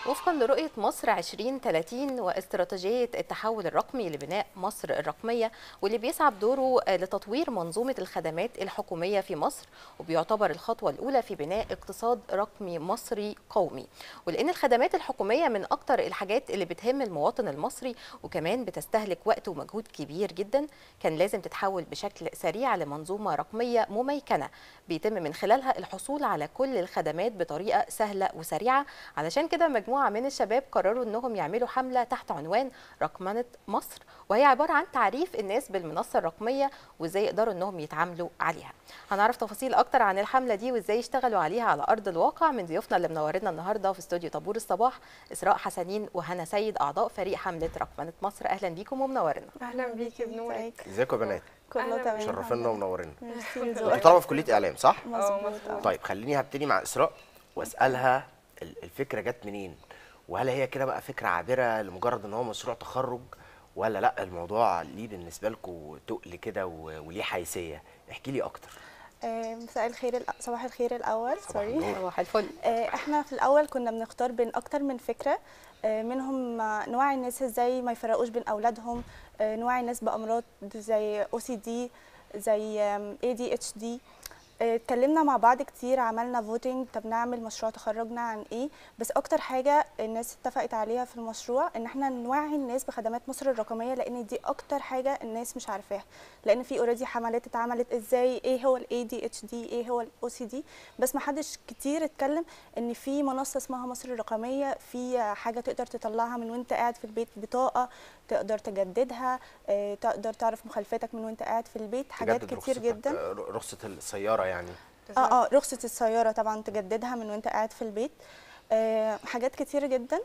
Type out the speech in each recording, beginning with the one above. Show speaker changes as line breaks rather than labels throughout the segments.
وفقا لرؤية مصر 2030 واستراتيجية التحول الرقمي لبناء مصر الرقمية واللي بيسعى بدوره لتطوير منظومة الخدمات الحكومية في مصر وبيعتبر الخطوة الأولى في بناء اقتصاد رقمي مصري قومي ولأن الخدمات الحكومية من أكتر الحاجات اللي بتهم المواطن المصري وكمان بتستهلك وقت ومجهود كبير جدا كان لازم تتحول بشكل سريع لمنظومة رقمية مميكنة بيتم من خلالها الحصول على كل الخدمات بطريقة سهلة وسريعة علشان كده مجموعة من الشباب قرروا انهم يعملوا حملة تحت عنوان رقمنة مصر وهي عبارة عن تعريف الناس بالمنصة الرقمية وازاي يقدروا انهم يتعاملوا عليها هنعرف تفاصيل اكتر عن الحملة دي وازاي يشتغلوا عليها على ارض الواقع من ضيوفنا اللي منورنا النهارده في استوديو طابور الصباح اسراء حسنين وهنا سيد اعضاء فريق حملة رقمنة مصر اهلا بيكم ومنورنا
اهلا بيكي بنورك
ازيكم يا بنات
كله
أهلا
تمام
شرفنا ومنورنا
ميرسي
انتوا
لذوقك.
طالبه في كليه اعلام صح
مظبوط آه.
طيب خليني هبتدي مع اسراء واسالها ال- الفكره جت منين وهل هي كده بقى فكره عابره لمجرد ان هو مشروع تخرج ولا لا الموضوع ليه بالنسبه لكم تقل كده و- وليه حيثيه احكي لي اكتر
آه، مساء الخير الأ- صباح الخير الاول
صباح
سوري
النور.
صباح الفل
آه، احنا في الاول كنا بنختار بين اكتر من فكره آه، منهم آه، نوعي الناس ازاي ما يفرقوش بين اولادهم آه، نوعي الناس بامراض زي او سي دي زي اي دي اتش دي اتكلمنا مع بعض كتير عملنا فوتنج طب نعمل مشروع تخرجنا عن ايه بس اكتر حاجه الناس اتفقت عليها في المشروع ان احنا نوعي الناس بخدمات مصر الرقميه لان دي اكتر حاجه الناس مش عارفاها لان في اوريدي حملات اتعملت ازاي ايه هو الاي دي اتش دي ايه هو الاو سي دي بس ما حدش كتير اتكلم ان في منصه اسمها مصر الرقميه في حاجه تقدر تطلعها من وانت قاعد في البيت بطاقه تقدر تجددها آه، تقدر تعرف مخالفاتك من وانت قاعد في البيت حاجات
تجدد
كتير
رخصتك-
جدا
آه، رخصه السياره يعني
اه اه رخصة السيارة طبعا تجددها من وانت قاعد في البيت آه حاجات كتير جدا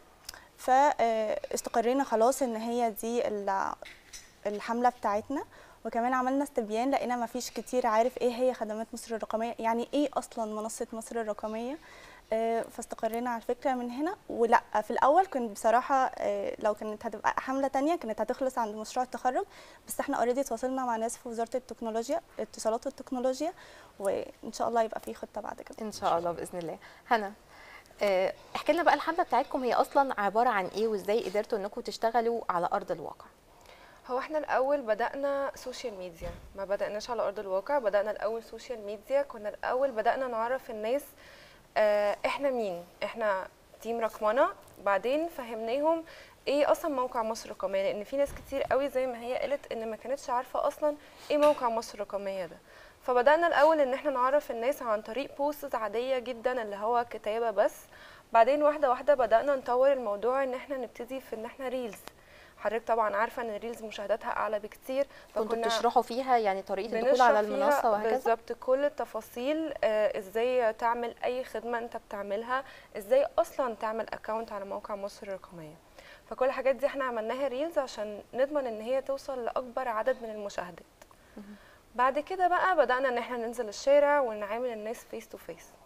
فاستقرينا خلاص ان هي دي ال- الحملة بتاعتنا وكمان عملنا استبيان لقينا ما فيش كتير عارف ايه هي خدمات مصر الرقمية يعني ايه اصلا منصة مصر الرقمية آه، فاستقرينا على الفكرة من هنا ولا في الأول كنت بصراحة آه، لو كانت هتبقى حملة تانية كانت هتخلص عند مشروع التخرج بس احنا اوريدي تواصلنا مع ناس في وزارة التكنولوجيا اتصالات والتكنولوجيا وان شاء الله يبقى في خطه بعد كده
ان شاء الله باذن الله هنا آه، احكي لنا بقى الحمله بتاعتكم هي اصلا عباره عن ايه وازاي قدرتوا انكم تشتغلوا على ارض الواقع
هو احنا الاول بدانا سوشيال ميديا ما بداناش على ارض الواقع بدانا الاول سوشيال ميديا كنا الاول بدانا نعرف الناس آه، احنا مين احنا تيم رقمنه بعدين فهمناهم ايه اصلا موقع مصر الرقميه لان في ناس كتير قوي زي ما هي قالت ان ما كانتش عارفه اصلا ايه موقع مصر الرقميه ده فبدانا الاول ان احنا نعرف الناس عن طريق بوستس عاديه جدا اللي هو كتابه بس بعدين واحده واحده بدانا نطور الموضوع ان احنا نبتدي في ان احنا ريلز حضرتك طبعا عارفه ان الريلز مشاهداتها اعلى بكتير
كنتوا
فكنا
بتشرحوا فيها يعني طريقه الدخول
بنشرح
على
فيها
المنصه وهكذا
بالظبط كل التفاصيل آه، ازاي تعمل اي خدمه انت بتعملها ازاي اصلا تعمل اكونت على موقع مصر الرقميه فكل الحاجات دي احنا عملناها ريلز عشان نضمن ان هي توصل لاكبر عدد من المشاهدات بعد كده بقى بدانا ان احنا ننزل الشارع ونعامل الناس فيس تو فيس